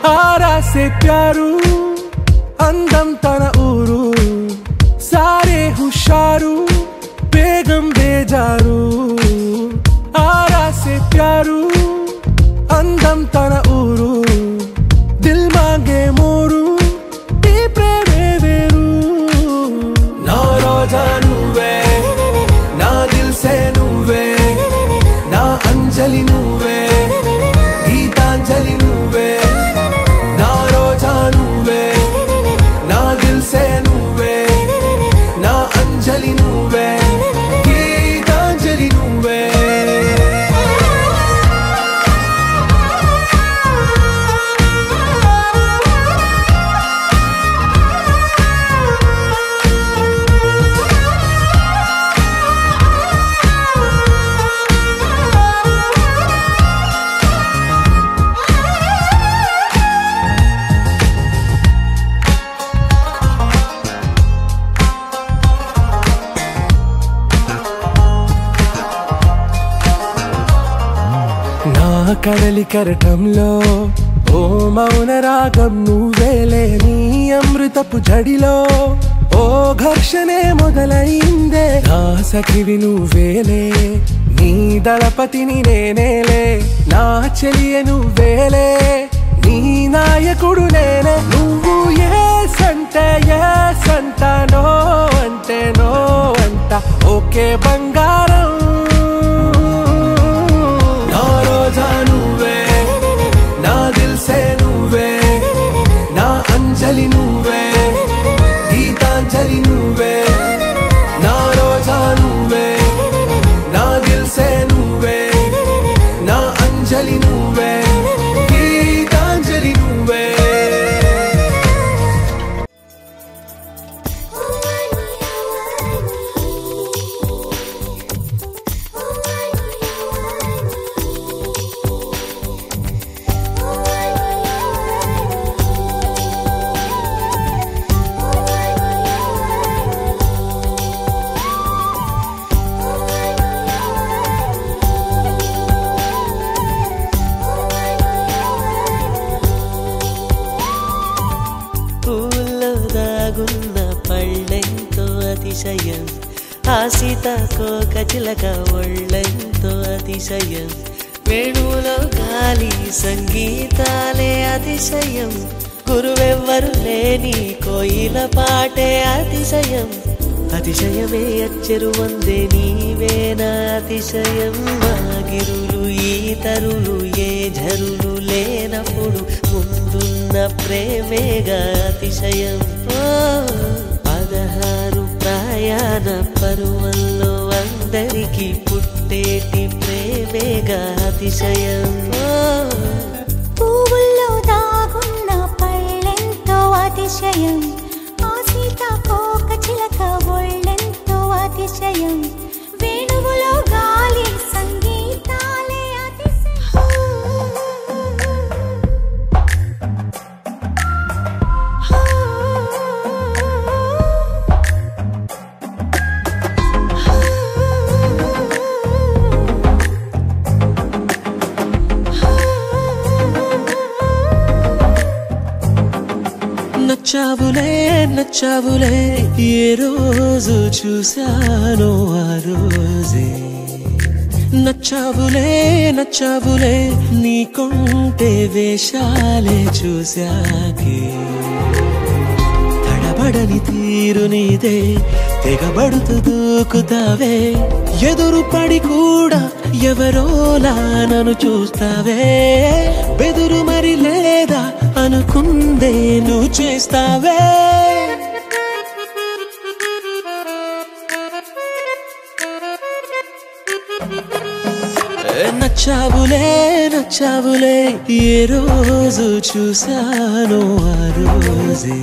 ఆరాసే ప్యారు అందం తన ఊరు సారే హుషారు బేగం బేజారు ఆరాసే ప్యారు అందం తన ఊరు దిల్ మాంగే మోరు ఈ ప్రేమే వేరు నా రోజా నువ్వే నా దిల్ సే నువ్వే నా అంజలి నువ్వే గీతాంజలి నువ్వే నా రోజా నువ్వే నా దిల్ సే నువ్వే నా అంజలి నువ్వే గీతాంజలి నువ్వే నా కడలి కరటంలో ఓ మౌన రాగం నువ్వేలే నీ అమృతపు జడిలో ఓ ఘర్షణే మొదలైందే నా సఖివి నువ్వేలే నీ దళపతిని నేనేలే నా చెలియ నువ్వేలే నీ నాయకుడు నేనే నువ్వు ఏ సంటే ఏ సంట నో అంటే నో అంట ఓకే బంగారం నా రోజా నువ్వే నా దిల్ సే నువ్వే నా అంజలి నువ్వే గీతాంజలి నువ్వే నా రోజా నువ్వే నా దిల్ సే నువ్వే నా అంజలి నువ్వే గీతాంజలి నువ్వే పూల్లో దాగున్న పళ్ళెంతో అతిశయం ఆ సీతాకోక చిలక ఒళ్ళెంతో అతిశయం వేణువులో గాలి సంగీతాలే అతిశయం గురువెవ్వరు లేని కోయిల పాటే అతిశయం అతిశయమే అచ్చరు వందే నీవేనా అతిశయం మాగిరులు ఈతరులు ఏ ఝరులు లేనప్పుడు ముందున్న ప్రేమేగా అతిశయం ఓ, పదహారు ప్రయాణ పరువల్లో అందరికీ పుట్టేటి ప్రేమేగా అతిశయం ఓ, పువ్వుల్లో దాగున్న పళ్ళెంతో అతిశయం ఆ సీతాకోక చిలక ఒళ్ళెంతో అతిశయం వేణువులో గాలి సంగీతాలే నచ్చావులే నచ్చావులే ఏ రోజు చూశానో ఆ రోజే నచ్చావులే నచ్చావులే నీ కొంటే వేషాలే చూశాకే తడబడని తీరు నీదే తెగబడుతూ దూకుతావే ఎదురు పడి కూడా ఎవరోలా నన్ను చూస్తావే బెదురు మరి లేదా అనుకుందే నువ్వు చేస్తావే నచ్చావులే నచ్చావులే ఏ రోజు చూశానో ఆ రోజే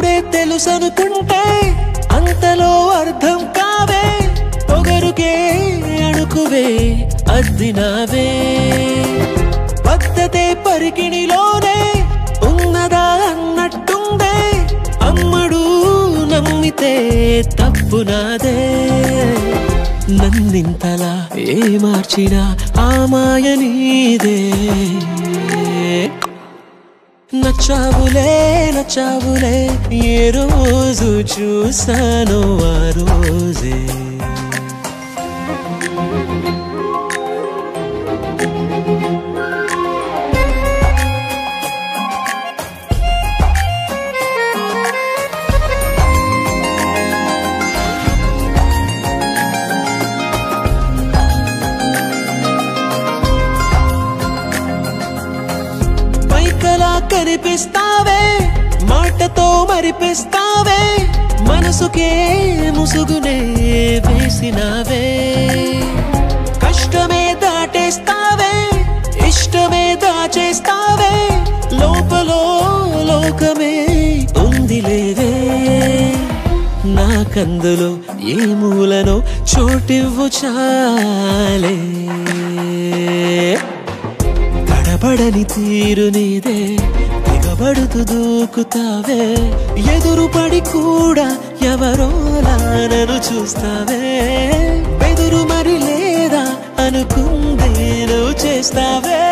అప్పుడే తెలుసనుకుంటే అంతలో అర్థం కావే పొగరుకే అణుకువే అద్దినావే పద్ధతే పరికిణిలోనే ఉన్నదా అన్నట్టుందే అమ్మడు నమ్మితే తప్పు నాదే నన్నింతలా ఏ మార్చినా ఆ మాయ నీదే నచ్చావులే నచ్చావులే ఏ రోజు చూసాను ఆ రోజే పైకలా కనిపిస్తావే మాటతో మరిపిస్తావే మనసుకే ముసుగునే వేసినావే కష్టమే దాటేస్తావే ఇష్టమే దాచేస్తావే లోపలో లోకమే ఉందిలేవే నాకందులో ఏ మూలనో చోటివ్వు చాలే తడబడని తీరు నీదే దిగబడుతూ దూకుతావే ఎదురు పడి కూడా ఎవరోలా నన్ను చూస్తావే బెదురు మరి లేదా అనుకుందే నువ్వు చేస్తావే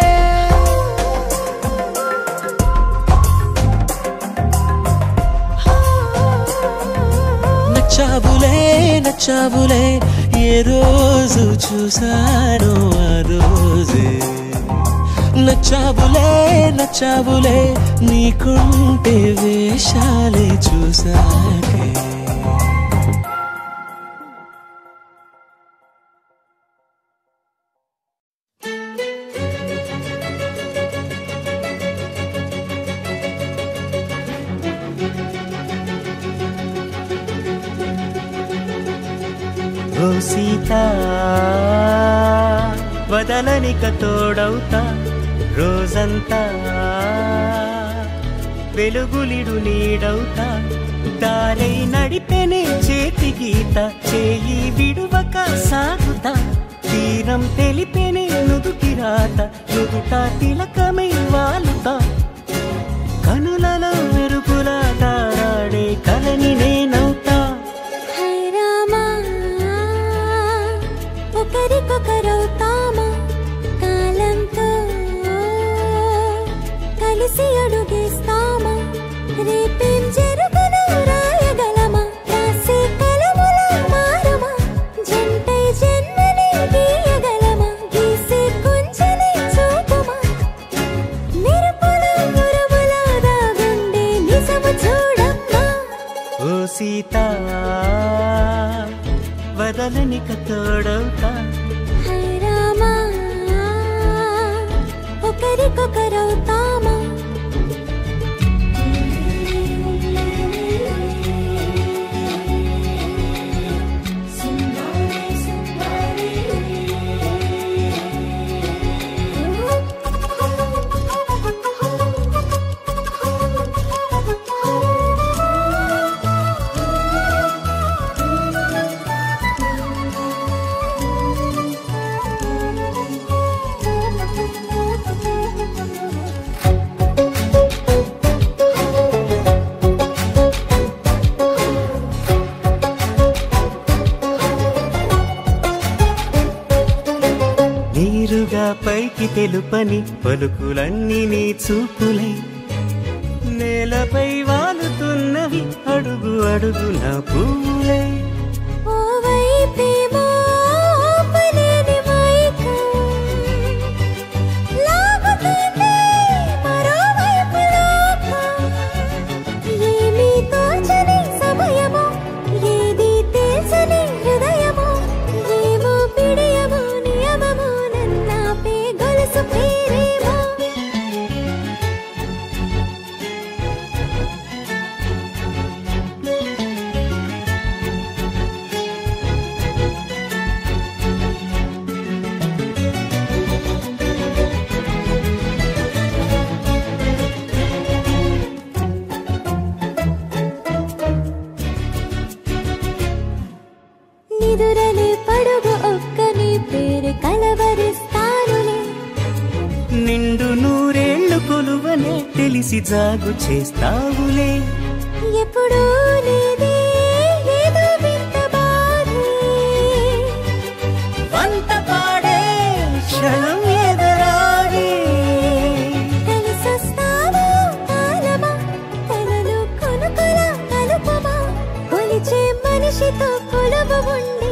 నచ్చావులే నచ్చావులే ఏ రోజు చూసాను ఆ రోజే నచ్చావులే నచ్చావులే నీకుంటే వేషాలే చూసాకే ఓ సీత వదలనిక తోడవుతా రోజంతా వెలుగులిడు నీడవుతా దారై నడిపెనే చేతి గీత చేయి విడువక సాగుతా తీరం తెలిపెనే నుదుటి రాత నుదుట తిలకమై వాలుతా కనులలో మెరుగులా తారాడే కలని నేనవుతా హై రామా ఒకరికొకరవుతామా కాలంతో కలిసి అడుగేస్తామా రేపేం జరుగును రాయగలమా రాసే కలముల మారమా జంటై జన్మని గీయగలమా గీసే కొంచెని చూపుమా మెరుపుల మురముల దాగుండే నిజము చూడమ్మా ఓ సీత వదలనిక తోడవుతా హై రామా ఒకరికొకరవుతామా నీరుగా పైకి తెలుపని పలుకులన్నీ నీ చూపులై నేలపై వాలుతున్నవి అడుగు అడుగు నా పువ్వులై ఓ వైపేమో ఆపలేని మైకం లాగుతుంది మరోవైపు లోకం ఏమీ తోచని సమయమో ఏది తెలుసని హృదయమో ఏమో పిడియమో నియమమో నన్నాపే గొలుసు పేరేమో తెలిసి జాగు చేస్తావులే ఎప్పుడూ లేదే ఏదో వింత బాధే వంత పాడే క్షణం ఎదురాడే కలిసొస్తావా కాలమా కలలు కొనుకల కలుపమా కొలిచే మనిషితో కొలువు ఉండే